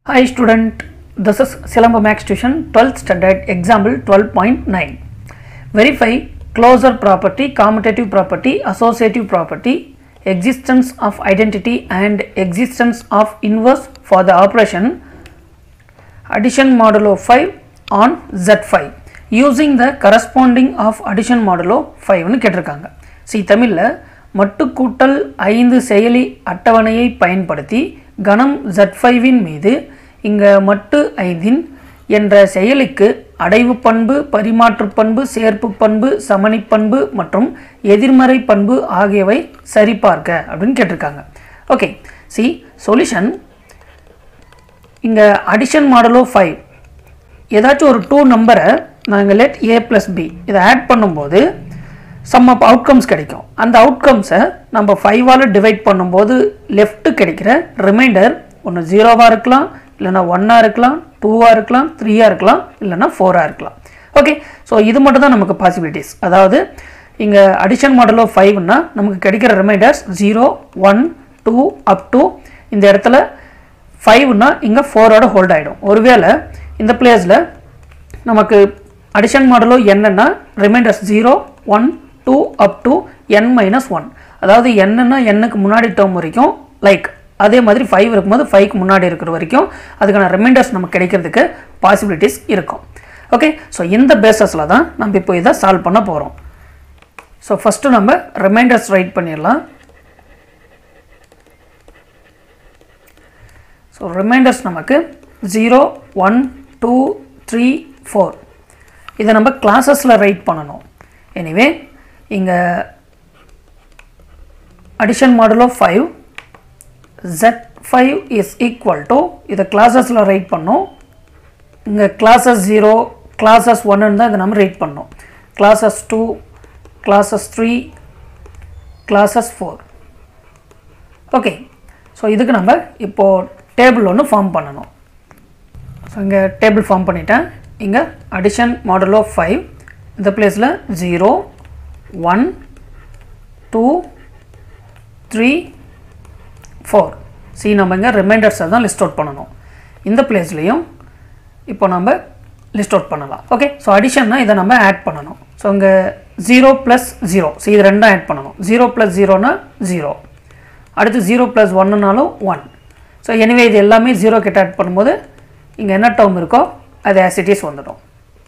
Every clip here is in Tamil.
Hi student, this is Silamba Max Tuition 12th standard example 12.9. Verify closure property, commutative property, associative property, existence of identity and existence of inverse for the operation addition modulo 5 on Z5 using the corresponding of addition modulo 5 னு கேட்டிருக்காங்க சி தமிழில் மட்டுக்கூட்டல் ஐந்து செயலி அட்டவணையை பயன்படுத்தி கணம் Z5 இன் மீது இங்க மட்டு ஐந்தின் என்ற செயலிக்கு அடைவு பண்பு பரிமாற்று பண்பு சேர்ப்பு பண்பு சமணி பண்பு மற்றும் எதிர்மறை பண்பு ஆகியவை சரிபார்க்க அப்படின்னு கேட்டிருக்காங்க ஓகே சி சொல்யூஷன் இங்கே அடிஷன் மாடலோ ஃபைவ் ஏதாச்சும் ஒரு டூ நம்பரை நாங்கள் லெட் ஏ ப்ளஸ் பி இதை ஆட் பண்ணும்போது சம் ஆஃப் அவுட்கம்ஸ் கிடைக்கும் அந்த அவுட்கம்ஸை நம்ம ஃபைவால் டிவைட் பண்ணும்போது லெஃப்ட்டு கிடைக்கிற ரிமைண்டர் ஒன்று ஜீரோவாக இருக்கலாம் இல்லைனா ஒன்னாக இருக்கலாம் டூவாக இருக்கலாம் த்ரீயாக இருக்கலாம் இல்லைனா ஃபோராக இருக்கலாம் ஓகே ஸோ இது மட்டும் தான் நமக்கு பாசிபிலிட்டிஸ் அதாவது இங்கே அடிஷன் மாடலோ ஃபைவ்னா நமக்கு கிடைக்கிற remainders zero one two up to இந்த இடத்துல ஃபைவ்னா இங்கே ஃபோரோட ஹோல்ட் ஆகிடும் ஒருவேளை இந்த பிளேஸில் நமக்கு அடிஷன் மாடலோ என்னன்னா remainders zero one two up to N minus one அதாவது என்னன்னா எண்ணுக்கு முன்னாடி டேர்ம் வரைக்கும் லைக் அதே மாதிரி ஃபைவ் இருக்கும்போது ஃபைவ்க்கு முன்னாடி இருக்கிற வரைக்கும் அதுக்கான ரிமைண்டர்ஸ் நமக்கு கிடைக்கிறதுக்கு பாசிபிலிட்டிஸ் இருக்கும் ஓகே ஸோ இந்த பேசஸில் தான் நம்ம இப்போ இதை சால்வ் பண்ண போகிறோம் ஸோ ஃபஸ்ட்டு நம்ம ரிமைண்டர்ஸ் ரைட் பண்ணிடலாம் ஸோ ரிமைண்டர்ஸ் நமக்கு zero one two three four இதை நம்ம கிளாஸஸில் ரைட் பண்ணணும் எனிவே இங்கே addition model of five Z five is equal to இதை கிளாஸஸில் ரைட் பண்ணோம் இங்கே கிளாஸஸ் ஜீரோ கிளாஸஸ் ஒன்னு தான் இதை நம்ம ரைட் பண்ணோம் classes two classes three classes four okay so இதுக்கு நம்ம இப்போது டேபிள் ஒன்று ஃபார்ம் பண்ணணும் ஸோ இங்கே டேபிள் ஃபார்ம் பண்ணிட்டேன் இங்கே அடிஷன் மாடல் ஆஃப் ஃபைவ் இந்த பிளேஸில் zero one two three four see நம்ம இங்கே ரிமைண்டர்ஸை தான் லிஸ்ட் அவுட் பண்ணணும் இந்த பிளேஸ்லேயும் இப்போ நம்ம லிஸ்ட் அவுட் பண்ணலாம் ஓகே ஸோ அடிஷன்னா இதை நம்ம ஆட் பண்ணணும் ஸோ இங்கே ஜீரோ ப்ளஸ் ஜீரோ ஸோ இது ரெண்டும் ஆட் பண்ணணும் ஜீரோ ப்ளஸ் ஜீரோனா ஜீரோ அடுத்து ஜீரோ ப்ளஸ் ஒன்னுனாலும் ஒன் ஸோ எனிவே இது எல்லாமே ஜீரோ கிட்ட ஆட் பண்ணும்போது இங்கே என்ன டேர்ம் இருக்கோ அது ஆசிட்டிஸ் வந்துடும்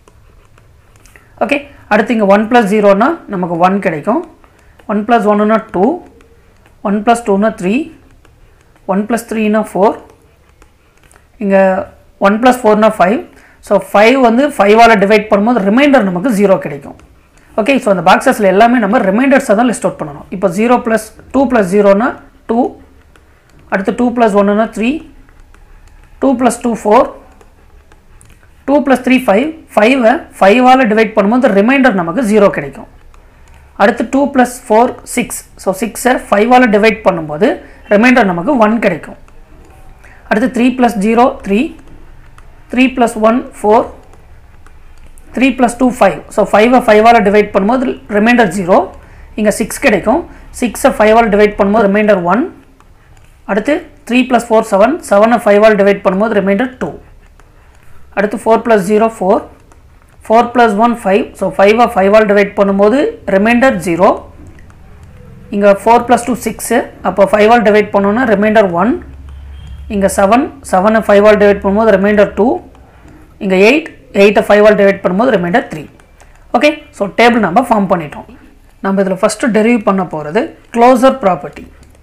ஓகே அடுத்து இங்கே ஒன் ப்ளஸ் ஜீரோனா நமக்கு ஒன் கிடைக்கும் ஒன் ப்ளஸ் ஒன்னுனா டூ ஒன் ப்ளஸ் டூனா த்ரீ ஒன் ப்ளஸ் த்ரீனா ஃபோர் இங்கே ஒன் ப்ளஸ் ஃபோர்னா ஃபைவ் ஸோ ஃபைவ் வந்து ஃபைவால் டிவைட் பண்ணும்போது ரிமைண்டர் நமக்கு ஜீரோ கிடைக்கும் ஓகே ஸோ அந்த பாக்ஸஸில் எல்லாமே நம்ம ரிமைண்டர்ஸை தான் லிஸ்ட் அவுட் பண்ணணும் இப்போ ஜீரோ ப்ளஸ் டூ ப்ளஸ் ஜீரோனா டூ அடுத்து டூ ப்ளஸ் ஒன்றுனா three two plus two four two plus three five ஃபைவை ஃபைவால் டிவைட் பண்ணும்போது ரிமைண்டர் நமக்கு ஜீரோ கிடைக்கும் அடுத்து two plus four six so சிக்ஸை ஃபைவால் டிவைட் பண்ணும்போது ரிமைண்டர் நமக்கு ஒன் கிடைக்கும் அடுத்து three plus zero three three plus one four three plus two five so ஃபைவை ஃபைவால் டிவைட் பண்ணும்போது ரிமைண்டர் ஜீரோ இங்கே சிக்ஸ் கிடைக்கும் சிக்ஸை ஃபைவால் டிவைட் பண்ணும்போது ரிமைண்டர் ஒன் அடுத்து த்ரீ ப்ளஸ் ஃபோர் செவன் செவனை ஃபைவால் டிவைட் பண்ணும்போது ரிமைண்டர் டூ அடுத்து four plus zero four four plus one five so ஃபைவை ஃபைவால் டிவைட் பண்ணும்போது ரிமைண்டர் ஜீரோ இங்கே ஃபோர் ப்ளஸ் டூ சிக்ஸு அப்போ ஃபைவால் டிவைட் பண்ணோன்னா ரிமைண்டர் ஒன் இங்கே செவன் செவனை ஃபைவால் டிவைட் பண்ணும்போது ரிமைண்டர் டூ இங்கே எயிட் எயிட்டை ஃபைவால் டிவைட் பண்ணும்போது remainder three okay so table நம்ம ஃபார்ம் பண்ணிட்டோம் நம்ம இதில் ஃபஸ்ட்டு டெரிவ் பண்ண போகிறது க்ளோசர் ப்ராப்பர்ட்டி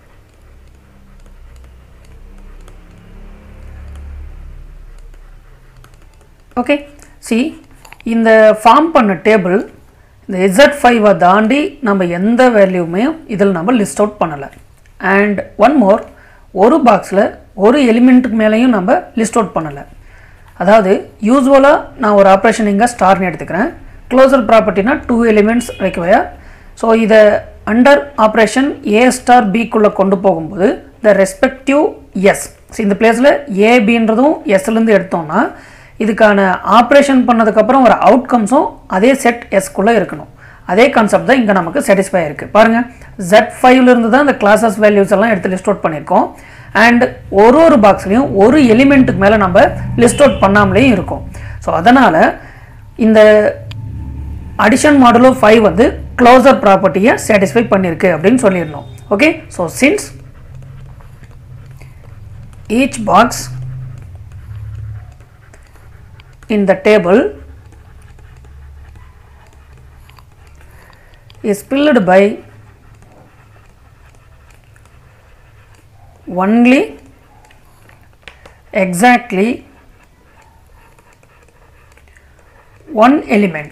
ஓகே சி இந்த ஃபார்ம் பண்ண டேபிள் இந்த இசட் ஃபைவை தாண்டி நம்ம எந்த வேல்யூமே இதில் நம்ம லிஸ்ட் அவுட் பண்ணலை அண்ட் ஒன் மோர் ஒரு பாக்ஸில் ஒரு எலிமெண்ட்டுக்கு மேலேயும் நம்ம லிஸ்ட் அவுட் பண்ணலை அதாவது யூஸ்வலாக நான் ஒரு ஆப்ரேஷன் இங்கே ஸ்டார்னு எடுத்துக்கிறேன் க்ளோசர் ப்ராப்பர்ட்டினா டூ எலிமெண்ட்ஸ் ரெக்வயர் ஸோ இதை அண்டர் ஆப்ரேஷன் ஏ ஸ்டார் பிக்குள்ளே கொண்டு போகும்போது த ரெஸ்பெக்டிவ் எஸ் ஸோ இந்த பிளேஸில் ஏபின்றதும் எஸ்லேருந்து எடுத்தோம்னா இதுக்கான ஆப்ரேஷன் பண்ணதுக்கப்புறம் ஒரு அவுட்கம்ஸும் அதே செட் எஸ்க்குள்ளே இருக்கணும் அதே கான்செப்ட் தான் இங்கே நமக்கு சாட்டிஸ்ஃபை இருக்குது பாருங்கள் ஜெட் ஃபைவ்லேருந்து தான் இந்த கிளாஸஸ் வேல்யூஸ் எல்லாம் எடுத்து லிஸ்ட் அவுட் பண்ணியிருக்கோம் அண்ட் ஒரு ஒரு பாக்ஸ்லையும் ஒரு எலிமெண்ட்டுக்கு மேலே நம்ம லிஸ்ட் அவுட் பண்ணாமலேயும் இருக்கும் ஸோ அதனால் இந்த அடிஷன் மாடுலோ ஃபைவ் வந்து க்ளோசர் ப்ராப்பர்ட்டியை சாட்டிஸ்ஃபை பண்ணியிருக்கு அப்படின்னு சொல்லிடணும் okay so since each box in the table is filled by only exactly one element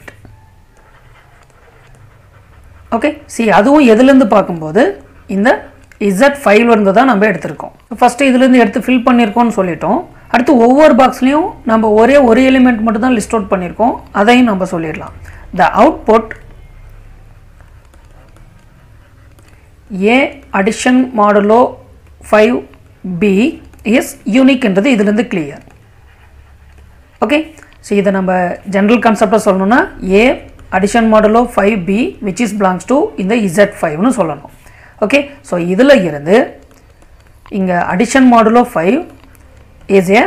okay see அதுவும் எதுலேருந்து பார்க்கும்போது இந்த இசட் ஃபைவ்லேருந்து தான் நம்ம எடுத்திருக்கோம் ஃபஸ்ட்டு இதுலேருந்து எடுத்து ஃபில் பண்ணியிருக்கோம்னு சொல்லிட்டோம் அடுத்து ஒவ்வொரு பாக்ஸ்லேயும் நம்ம ஒரே ஒரு எலிமெண்ட் மட்டும் தான் லிஸ்ட் அவுட் பண்ணியிருக்கோம் அதையும் நம்ம சொல்லிடலாம் the output a addition modulo five b is யூனிக்ன்றது இதுலேருந்து கிளியர் ஓகே ஸோ இதை நம்ம ஜென்ரல் கான்செப்டாக சொல்லணும்னா a addition modulo five b which is belongs to இந்த இசட் ஃபைவ்னு சொல்லணும் ஓகே ஸோ இதில் இருந்து இங்கே addition modulo five is a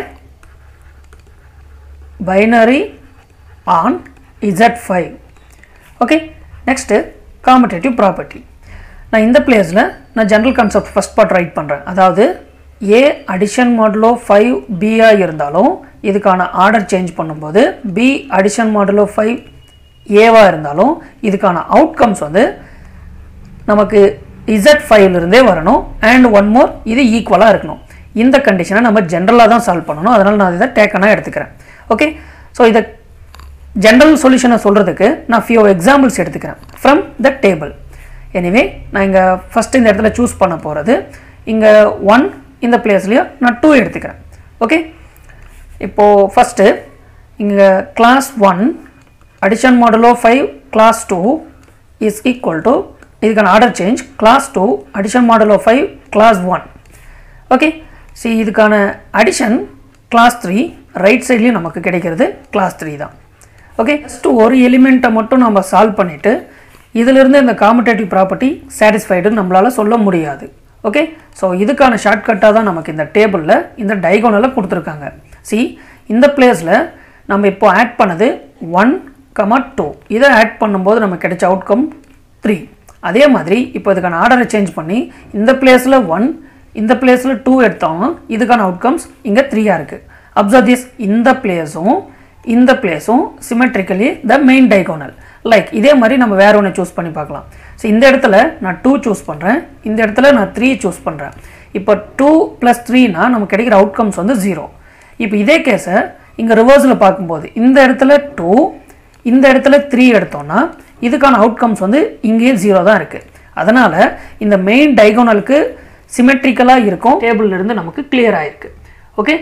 binary on Z five okay next commutative property நான் இந்த பிளேஸில் நான் general concept first part write பண்ணுறேன் அதாவது ஏ அடிஷன் மாடுலோ ஃபைவ் பியாக இருந்தாலும் இதுக்கான ஆர்டர் சேஞ்ச் பண்ணும்போது பி அடிஷன் மாடுலோ ஃபைவ் ஏவாக இருந்தாலும் இதுக்கான அவுட்கம்ஸ் வந்து நமக்கு இசட் ஃபைவ்லேருந்தே வரணும் அண்ட் ஒன் மோர் இது ஈக்குவலாக இருக்கணும் இந்த கண்டிஷனை நம்ம ஜென்ரலாக தான் சால்வ் பண்ணணும் அதனால் நான் இதை டேக்கனாக எடுத்துக்கிறேன் ஓகே ஸோ இதை ஜென்ரல் சொல்யூஷனை சொல்கிறதுக்கு நான் ஃபியூ எக்ஸாம்பிள்ஸ் எடுத்துக்கிறேன் ஃப்ரம் த டேபிள் எனிவே நான் இங்கே ஃபஸ்ட்டு இந்த இடத்துல சூஸ் பண்ண போகிறது இங்கே ஒன் இந்த பிளேஸ்லேயும் நான் டூ எடுத்துக்கிறேன் ஓகே இப்போது ஃபஸ்ட்டு இங்கே class one addition modulo five class two is equal to இதுக்கான order change class two addition modulo five class one okay see இதுக்கான அடிஷன் கிளாஸ் த்ரீ ரைட் சைட்லேயும் நமக்கு கிடைக்கிறது கிளாஸ் த்ரீ தான் ஓகே ஃபஸ்ட்டு ஒரு எலிமெண்ட்டை மட்டும் நம்ம சால்வ் பண்ணிவிட்டு இதிலிருந்து இந்த காம்படேட்டிவ் ப்ராப்பர்ட்டி சாட்டிஸ்ஃபைடுன்னு நம்மளால் சொல்ல முடியாது ஓகே ஸோ இதுக்கான ஷார்ட்கட்டாக தான் நமக்கு இந்த டேபிளில் இந்த டைகோனலில் கொடுத்துருக்காங்க சி இந்த பிளேஸில் நம்ம இப்போ ஆட் பண்ணது ஒன் கமா டூ இதை ஆட் பண்ணும்போது நமக்கு கிடைச்ச அவுட்கம் த்ரீ அதே மாதிரி இப்போ இதுக்கான ஆர்டரை சேஞ்ச் பண்ணி இந்த பிளேஸில் ஒன் இந்த பிளேஸில் டூ எடுத்தோம்னா இதுக்கான அவுட்கம்ஸ் இங்கே த்ரீயாக இருக்குது அப்சர்வ் திஸ் இந்த பிளேஸும் இந்த பிளேஸும் symmetrically the main diagonal like இதே மாதிரி நம்ம வேற ஒன்று சூஸ் பண்ணி பார்க்கலாம் ஸோ இந்த இடத்துல நான் டூ சூஸ் பண்ணுறேன் இந்த இடத்துல நான் த்ரீ சூஸ் பண்ணுறேன் இப்போ டூ ப்ளஸ் த்ரீனா நமக்கு கிடைக்கிற அவுட்கம்ஸ் வந்து ஜீரோ இப்போ இதே கேஸை இங்கே ரிவர்ஸில் பார்க்கும்போது இந்த இடத்துல டூ இந்த இடத்துல த்ரீ எடுத்தோம்னா இதுக்கான அவுட்கம்ஸ் வந்து இங்கேயும் ஜீரோ தான் இருக்குது அதனால் இந்த மெயின் டைகோனலுக்கு சிமெட்ரிக்கலாக இருக்கும் டேபிள்ல இருந்து நமக்கு கிளியர் ஆயிருக்கு ஓகே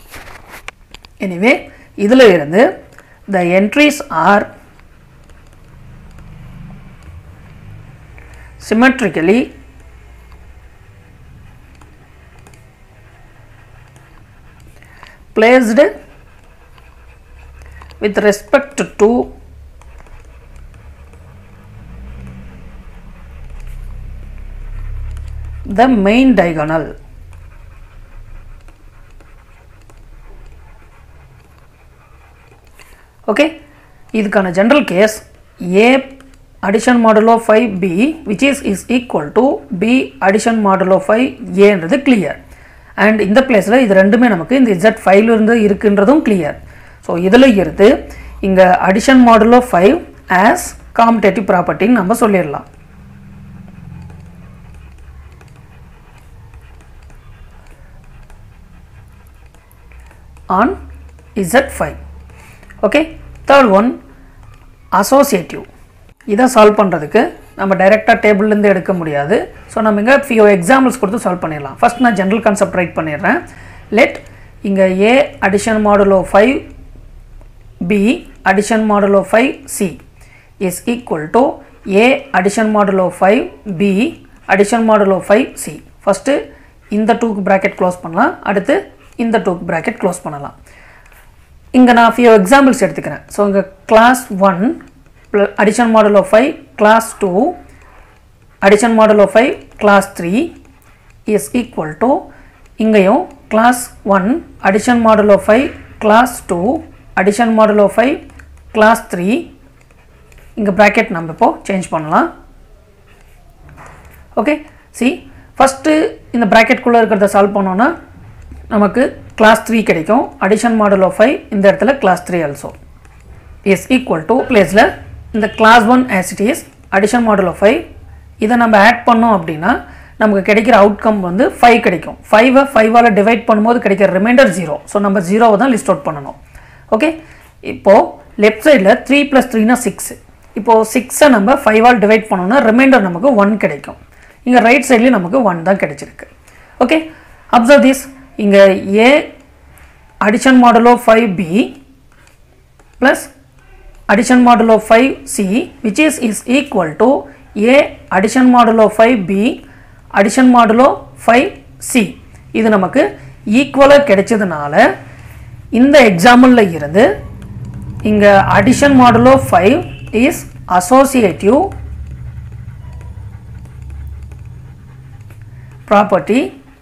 எனிவே இதில் இருந்து the entries are symmetrically placed with respect to the main diagonal okay இதுக்கான general case a addition modulo 5b which is is equal to b addition modulo 5 ஏன்றது clear and இந்த பிளேஸில் இது ரெண்டுமே நமக்கு இந்த z 5 இருந்து இருக்குன்றதும் clear ஸோ இதில் இருந்து இங்கே addition modulo 5 as commutative property நம்ம சொல்லிடலாம் on z5 okay third one associative இதை சால்வ் பண்ணுறதுக்கு நம்ம டைரெக்டாக டேபிள்லேருந்து எடுக்க முடியாது ஸோ நம்ம இங்கே ஃபியூ எக்ஸாம்பிள்ஸ் கொடுத்து சால்வ் பண்ணிடலாம் ஃபர்ஸ்ட் நான் ஜென்ரல் கான்செப்ட் ரைட் பண்ணிடுறேன் லெட் இங்கே a addition modulo five b addition modulo five c is equal to a addition modulo five b addition modulo five c first இந்த டூக்கு ப்ராக்கெட் க்ளோஸ் பண்ணலாம் அடுத்து இந்த டூக்கு ப்ராக்கெட் க்ளோஸ் பண்ணலாம் இங்கே நான் ஃபியூ எக்ஸாம்பிள்ஸ் எடுத்துக்கிறேன் ஸோ இங்கே class one addition model of 5 class 2 addition model of 5 class 3 is equal to இங்கேயும் class one addition modulo five class two addition modulo five class three இங்கே ப்ராக்கெட் நம்ம இப்போ சேஞ்ச் பண்ணலாம் ஓகே சி ஃபஸ்ட்டு இந்த ப்ராக்கெட்குள்ளே இருக்கிறத சால்வ் பண்ணோன்னா நமக்கு கிளாஸ் த்ரீ கிடைக்கும் அடிஷன் மாடல் ஆஃப் ஃபைவ் இந்த இடத்துல class three also is equal to பிளேஸில் இந்த class one as it is addition model of five இதை நம்ம ஆட் பண்ணோம் அப்படின்னா நமக்கு கிடைக்கிற அவுட்கம் வந்து ஃபைவ் கிடைக்கும் ஃபைவை ஃபைவால் டிவைட் பண்ணும்போது கிடைக்கிற ரிமைண்டர் ஜீரோ ஸோ நம்ம ஜீரோவை தான் லிஸ்ட் அவுட் பண்ணணும் ஓகே இப்போது லெஃப்ட் சைடில் த்ரீ ப்ளஸ் த்ரீனா சிக்ஸ் இப்போது சிக்ஸை நம்ம ஃபைவால் டிவைட் பண்ணோம்னா ரிமைண்டர் நமக்கு ஒன் கிடைக்கும் இங்கே ரைட் சைட்லேயும் நமக்கு ஒன் தான் கிடைச்சிருக்கு ஓகே அப்சர்வ் திஸ் இங்கே a addition modulo five b plus addition modulo 5c which is is equal to a addition modulo 5b addition modulo 5c இது நமக்கு ஈக்குவலாக கிடைச்சதுனால இந்த எக்ஸாம்பிளில் இருந்து இங்கே addition modulo five is associative property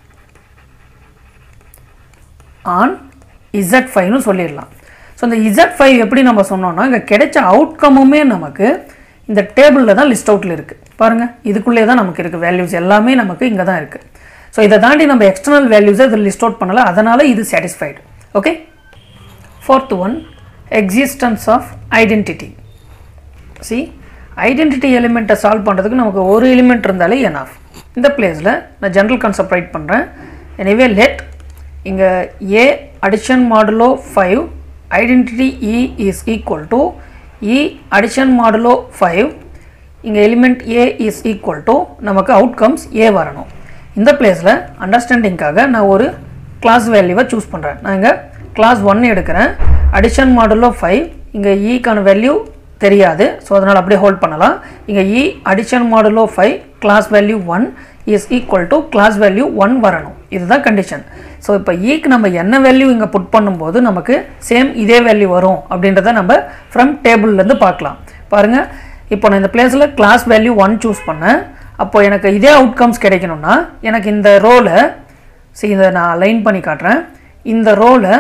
on Z ஃபைவ்னு சொல்லிடலாம் ஸோ இந்த இசட் ஃபைவ் எப்படி நம்ம சொன்னோம்னா இங்கே கிடைச்ச அவுட்கமுமே நமக்கு இந்த டேபிளில் தான் லிஸ்ட் அவுட்டில் இருக்குது பாருங்கள் இதுக்குள்ளே தான் நமக்கு இருக்குது வேல்யூஸ் எல்லாமே நமக்கு இங்கே தான் இருக்குது ஸோ இதை தாண்டி நம்ம எக்ஸ்டர்னல் வேல்யூஸை இதில் லிஸ்ட் அவுட் பண்ணல அதனால் இது satisfied okay fourth one existence of identity see identity எலிமெண்ட்டை சால்வ் பண்ணுறதுக்கு நமக்கு ஒரு எலிமெண்ட் இருந்தாலே என்ஆஃப் இந்த பிளேஸில் நான் ஜென்ரல் கான்செப்ட் ரைட் பண்ணுறேன் எனிவே லெட் இங்கே a addition modulo five identity e is equal to e addition modulo five இங்கே element a is equal to நமக்கு அவுட்கம்ஸ் ஏ வரணும் இந்த பிளேஸில் அண்டர்ஸ்டாண்டிங்காக நான் ஒரு கிளாஸ் வேல்யூவை சூஸ் பண்ணுறேன் நான் இங்கே கிளாஸ் ஒன் எடுக்கிறேன் அடிஷன் மாடுலோ ஃபைவ் இங்கே ஈக்கான வேல்யூ தெரியாது ஸோ அதனால் அப்படியே ஹோல்ட் பண்ணலாம் இங்கே e addition modulo five class value one is equal to class value one வரணும் இதுதான் கண்டிஷன் ஸோ இப்போ ஈக்கு நம்ம என்ன வேல்யூ இங்கே புட் பண்ணும்போது நமக்கு சேம் இதே வேல்யூ வரும் அப்படின்றத நம்ம ஃப்ரம் டேபிள்லேருந்து பார்க்கலாம் பாருங்கள் இப்போ நான் இந்த பிளேஸில் கிளாஸ் வேல்யூ ஒன் சூஸ் பண்ணேன் அப்போ எனக்கு இதே அவுட்கம்ஸ் கிடைக்கணும்னா எனக்கு இந்த ரோவில் சரி இதை நான் லைன் பண்ணி காட்டுறேன் இந்த ரோவில்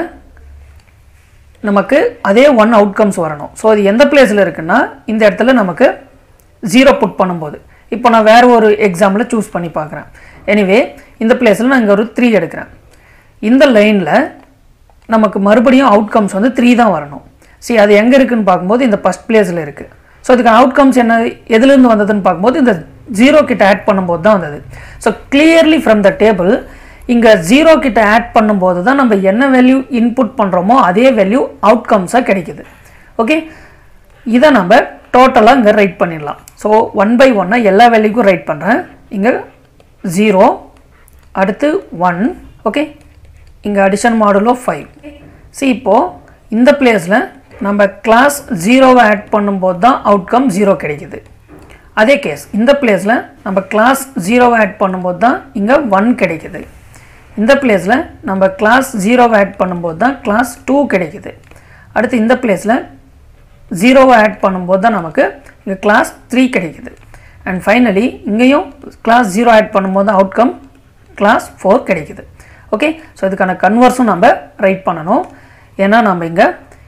நமக்கு அதே ஒன் அவுட்கம்ஸ் வரணும் ஸோ அது எந்த பிளேஸில் இருக்குன்னா இந்த இடத்துல நமக்கு ஜீரோ புட் பண்ணும்போது இப்போ நான் வேறு ஒரு எக்ஸாம்பிளை சூஸ் பண்ணி பார்க்குறேன் எனிவே இந்த பிளேஸில் நான் இங்கே ஒரு த்ரீ எடுக்கிறேன் இந்த லைனில் நமக்கு மறுபடியும் அவுட்கம்ஸ் வந்து த்ரீ தான் வரணும் சரி அது எங்கே இருக்குன்னு பார்க்கும்போது இந்த ஃபஸ்ட் பிளேஸில் இருக்குது ஸோ இதுக்கு அவுட்கம்ஸ் என்ன எதுலேருந்து வந்ததுன்னு பார்க்கும்போது இந்த ஜீரோ கிட்ட ஆட் பண்ணும்போது தான் வந்தது so clearly from the table இங்கே ஜீரோ கிட்ட ஆட் பண்ணும்போது தான் நம்ம என்ன வேல்யூ இன்புட் பண்ணுறோமோ அதே வேல்யூ அவுட்கம்ஸாக கிடைக்குது ஓகே இதை நம்ம டோட்டலாக இங்கே ரைட் பண்ணிடலாம் ஸோ ஒன் பை ஒன்னாக எல்லா வேல்யூக்கும் ரைட் பண்ணுறேன் இங்கே ஜீரோ அடுத்து ஒன் ஓகே இங்கே அடிஷன் மாடுலோ ஃபைவ் சி இப்போது இந்த பிளேஸில் நம்ம கிளாஸ் ஜீரோவை ஆட் பண்ணும்போது தான் அவுட்கம் ஜீரோ கிடைக்குது அதே கேஸ் இந்த பிளேஸில் நம்ம கிளாஸ் ஜீரோவை ஆட் பண்ணும்போது தான் இங்கே ஒன் கிடைக்குது இந்த பிளேஸில் நம்ம கிளாஸ் ஜீரோவை ஆட் பண்ணும்போது தான் கிளாஸ் டூ கிடைக்குது அடுத்து இந்த பிளேஸில் ஜீரோவை ஆட் பண்ணும்போது தான் நமக்கு இங்கே கிளாஸ் த்ரீ கிடைக்குது அண்ட் ஃபைனலி இங்கேயும் கிளாஸ் ஜீரோ ஆட் பண்ணும்போது தான் அவுட்கம் கிளாஸ் ஃபோர் கிடைக்குது ஓகே ஸோ இதுக்கான கன்வர்ஸும் நம்ம ரைட் பண்ணணும் ஏன்னா நம்ம இங்கே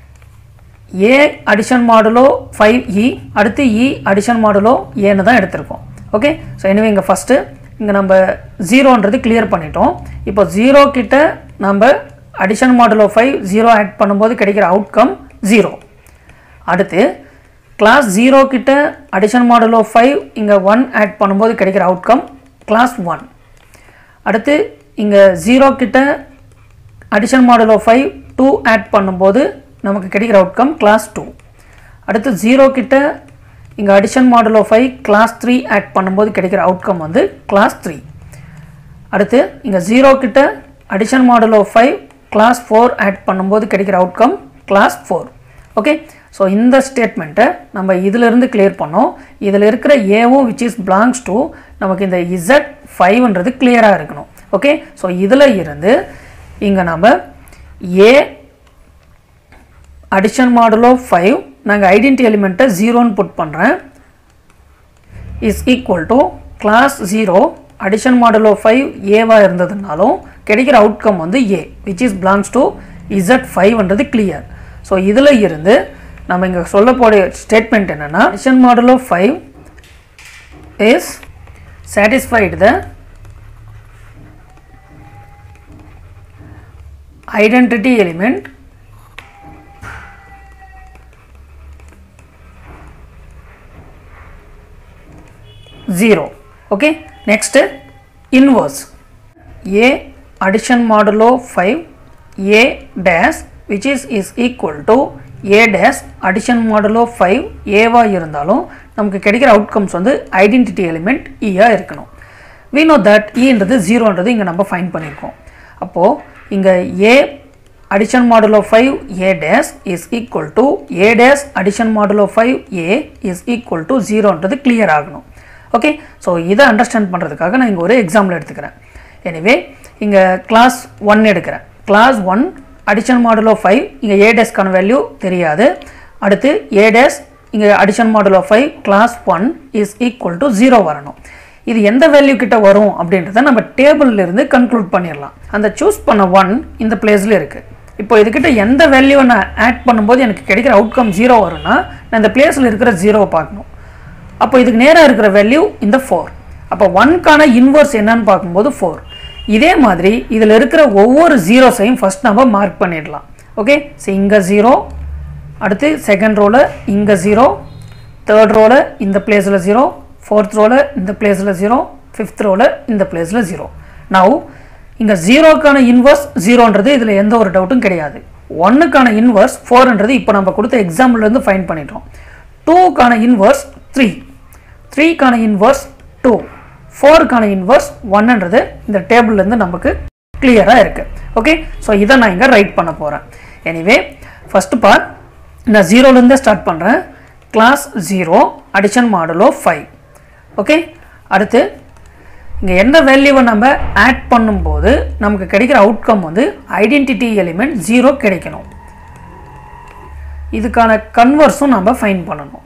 a addition modulo five e அடுத்து இ அடிஷன் மாடுலோ ஏன்னு தான் எடுத்திருக்கோம் ஓகே ஸோ எனவே இங்கே ஃபஸ்ட்டு இங்கே நம்ம ஜீரோன்றது கிளியர் பண்ணிட்டோம் இப்போ ஜீரோ கிட்ட நம்ம addition modulo five zero add பண்ணும்போது கிடைக்கிற அவுட்கம் ஜீரோ அடுத்து கிளாஸ் ஜீரோ கிட்ட அடிஷன் மாடுலோ ஃபைவ் இங்கே ஒன் ஆட் பண்ணும்போது கிடைக்கிற அவுட்கம் கிளாஸ் ஒன் அடுத்து இங்கே ஜீரோ கிட்ட addition modulo five two add பண்ணும்போது நமக்கு கிடைக்கிற அவுட்கம் கிளாஸ் டூ அடுத்து ஜீரோ கிட்ட இங்கே addition modulo five class three add பண்ணும்போது கிடைக்கிற அவுட்கம் வந்து கிளாஸ் த்ரீ அடுத்து இங்கே ஜீரோ கிட்ட addition modulo five class four add பண்ணும்போது கிடைக்கிற outcome class four okay so இந்த ஸ்டேட்மெண்ட்டை நம்ம இதிலிருந்து கிளியர் பண்ணோம் இதில் இருக்கிற ஏவும் விச் இஸ் பிலாங்ஸ் டு நமக்கு இந்த இசட் ஃபைவ்ன்றது கிளியராக இருக்கணும் ஓகே ஸோ இதில் இருந்து இங்கே நம்ம ஏ அடிஷன் மாடுலோ ஃபைவ் நாங்கள் ஐடென்டி எலிமெண்ட்டை ஜீரோன்னு புட் பண்ணுறேன் is equal to class zero addition modulo five ஏவாக இருந்ததுனாலும் கிடைக்கிற அவுட்கம் வந்து a which is belongs to Z ஃபைவ்ன்றது கிளியர் ஸோ இதில் இருந்து நம்ம இங்கே சொல்ல போகிற ஸ்டேட்மெண்ட் என்னென்னா addition model of five is satisfied the identity element zero okay next inverse a addition modulo 5 a dash which is is equal to a dash addition modulo 5 a வா இருந்தாலும் நமக்கு கிடைக்கிற அவுட்கம்ஸ் வந்து ஐடென்டிட்டி எலிமெண்ட் ஈயா இருக்கணும் we know that ஈன்றது ஜீரோன்றது இங்கே நம்ம ஃபைன் பண்ணியிருக்கோம் அப்போது இங்கே a addition modulo 5 a dash is equal to a dash addition modulo 5 a is equal to 0ன்றது clear ஆகணும் ஓகே ஸோ இதை அண்டர்ஸ்டாண்ட் பண்ணுறதுக்காக நான் இங்கே ஒரு எக்ஸாம்பிள் எடுத்துக்கிறேன் எனிவே இங்கே கிளாஸ் ஒன் எடுக்கிறேன் class one addition modulo five இங்கே ஏ டேஸ்க்கான வேல்யூ தெரியாது அடுத்து ஏ டேஸ் இங்கே addition modulo five class one is equal to zero வரணும் இது எந்த வேல்யூ கிட்ட வரும் அப்படின்றத நம்ம டேபிள்ல இருந்து கன்க்ளூட் பண்ணிடலாம் அந்த சூஸ் பண்ண ஒன் இந்த பிளேஸில் இருக்குது இப்போ இதுக்கிட்ட எந்த வேல்யூவை நான் ஆட் பண்ணும்போது எனக்கு கிடைக்கிற அவுட்கம் ஜீரோ வரும்னா நான் இந்த பிளேஸில் இருக்கிற ஜீரோவை பார்க்கணும் அப்போ இதுக்கு நேராக இருக்கிற வேல்யூ இந்த ஃபோர் அப்போ ஒன்க்கான இன்வர்ஸ் என்னன்னு பார்க்கும்போது ஃபோர் இதே மாதிரி இதில் இருக்கிற ஒவ்வொரு ஜீரோஸையும் ஃபஸ்ட் நம்ம மார்க் பண்ணிடலாம் ஓகே ஸோ இங்கே ஜீரோ அடுத்து செகண்ட் ரோவில் இங்கே ஜீரோ தேர்ட் ரோவில் இந்த பிளேஸில் ஜீரோ ஃபோர்த் ரோவில் இந்த பிளேஸில் ஜீரோ ஃபிஃப்த் ரோவில் இந்த பிளேஸில் ஜீரோ நவ் இங்கே ஜீரோக்கான இன்வர்ஸ் ஜீரோன்றது இதில் எந்த ஒரு டவுட்டும் கிடையாது ஒன்னுக்கான இன்வர்ஸ் ஃபோர்ன்றது இப்போ நம்ம கொடுத்த எக்ஸாம்பிள்லேருந்து ஃபைன் பண்ணிட்டோம் டூக்கான இன்வர்ஸ் த்ரீ த்ரீக்கான இன்வர்ஸ் டூ ஃபோருக்கான இன்வர்ஸ் ஒன்னுன்றது இந்த டேபிள்லேருந்து நமக்கு கிளியராக இருக்குது ஓகே ஸோ இதை நான் இங்கே ரைட் பண்ண போகிறேன் எனிவே ஃபஸ்ட்டு பார்ட் நான் ஜீரோலேருந்தே ஸ்டார்ட் பண்ணுறேன் class zero addition modulo five okay அடுத்து இங்கே எந்த வேல்யூவை நம்ம ஆட் பண்ணும்போது நமக்கு கிடைக்கிற அவுட்கம் வந்து ஐடென்டிட்டி எலிமெண்ட் ஜீரோ கிடைக்கணும் இதுக்கான கன்வர்ஸும் நம்ம ஃபைன் பண்ணணும்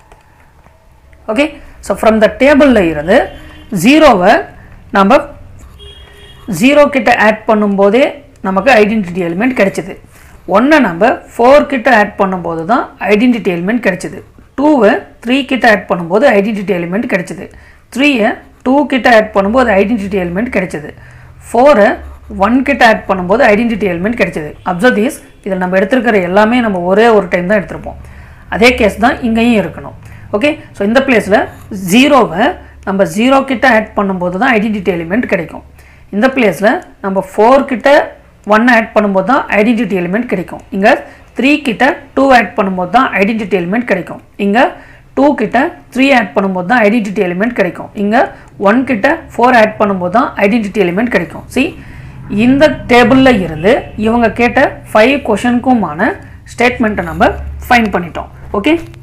ஓகே ஸோ ஃப்ரம் த டேபிளில் இருந்து ஜீரோவை நம்ம ஜீரோ கிட்ட ஆட் பண்ணும்போதே நமக்கு ஐடென்டிட்டி எலிமெண்ட் கிடைச்சிது ஒன்றை நம்ம ஃபோர் கிட்ட ஆட் பண்ணும்போது தான் ஐடென்டிட்டி எலிமெண்ட் கிடைச்சிது டூவை த்ரீ கிட்ட ஆட் பண்ணும்போது ஐடென்டிட்டி எலிமெண்ட் கிடைச்சிது த்ரீயை டூ கிட்ட ஆட் பண்ணும்போது ஐடென்டிட்டி எலிமெண்ட் கிடைச்சிது ஃபோரை ஒன் கிட்ட ஆட் பண்ணும்போது ஐடென்டிட்டி எலிமெண்ட் கிடைச்சிது அப்சர்வ் தீஸ் இதில் நம்ம எடுத்திருக்கிற எல்லாமே நம்ம ஒரே ஒரு டைம் தான் எடுத்திருப்போம் அதே கேஸ் தான் இங்கேயும் இருக்கணும் ஓகே ஸோ இந்த பிளேஸில் ஜீரோவை நம்ம ஜீரோ கிட்ட ஆட் பண்ணும்போது தான் ஐடென்டிட்டி எலிமெண்ட் கிடைக்கும் இந்த பிளேஸில் நம்ம ஃபோர் கிட்ட ஒன் ஆட் பண்ணும்போது தான் ஐடென்டிட்டி எலிமெண்ட் கிடைக்கும் இங்கே த்ரீ கிட்ட டூ ஆட் பண்ணும்போது தான் ஐடென்டிட்டி எலிமெண்ட் கிடைக்கும் இங்கே டூ கிட்ட த்ரீ ஆட் பண்ணும்போது தான் ஐடென்டிட்டி எலிமெண்ட் கிடைக்கும் இங்கே ஒன் கிட்ட ஃபோர் ஆட் பண்ணும்போது தான் ஐடென்டிட்டி எலிமெண்ட் கிடைக்கும் சி இந்த டேபிளில் இருந்து இவங்க கேட்ட ஃபைவ் கொஷனுக்குமான ஸ்டேட்மெண்ட்டை நம்ம ஃபைன் பண்ணிட்டோம் ஓகே